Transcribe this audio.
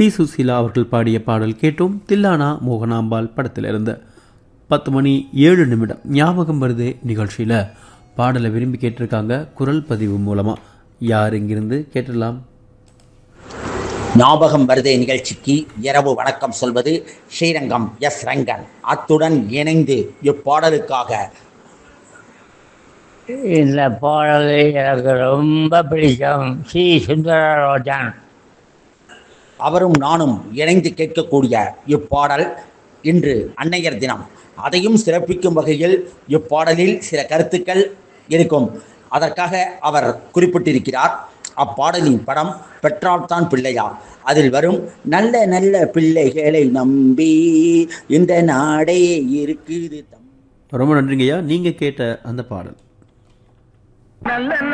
B Susheela அவர்கள் பாடிய பாடல் கேட்டோம் தில்லானா மோகனாம்பாள் படத்திலிருந்து பத்து மணி ஏழு நிமிடம் ஞாபகம் வருதே நிகழ்ச்சியில் பாடலை விரும்பி கேட்டிருக்காங்க குரல் பதிவு மூலமா யார் இங்கிருந்து கேட்டுடலாம் ஞாபகம் வருதே நிகழ்ச்சிக்கு இரவு வணக்கம் சொல்வது ஸ்ரீரங்கம் எஸ் ரங்கன் அத்துடன் இணைந்து இப்பாடலுக்காக இந்த பாடல் எனக்கு ரொம்ப பிடிக்கும் சி சுந்தரராஜன் அவரும் நானும் இணைந்து கேட்கக்கூடிய இப்பாடல் இன்று அன்னையர் தினம் அதையும் சிறப்பிக்கும் வகையில் இப்பாடலில் சில கருத்துக்கள் இருக்கும் அதற்காக அவர் குறிப்பிட்டிருக்கிறார் அப்பாடலின் படம் பெற்றால்தான் பிள்ளையா அதில் வரும் நல்ல நல்ல பிள்ளைகளை நம்பி இந்த நாடே இருக்குது தம் ரொம்ப நன்றிங்கய்யா நீங்கள் கேட்ட அந்த பாடல்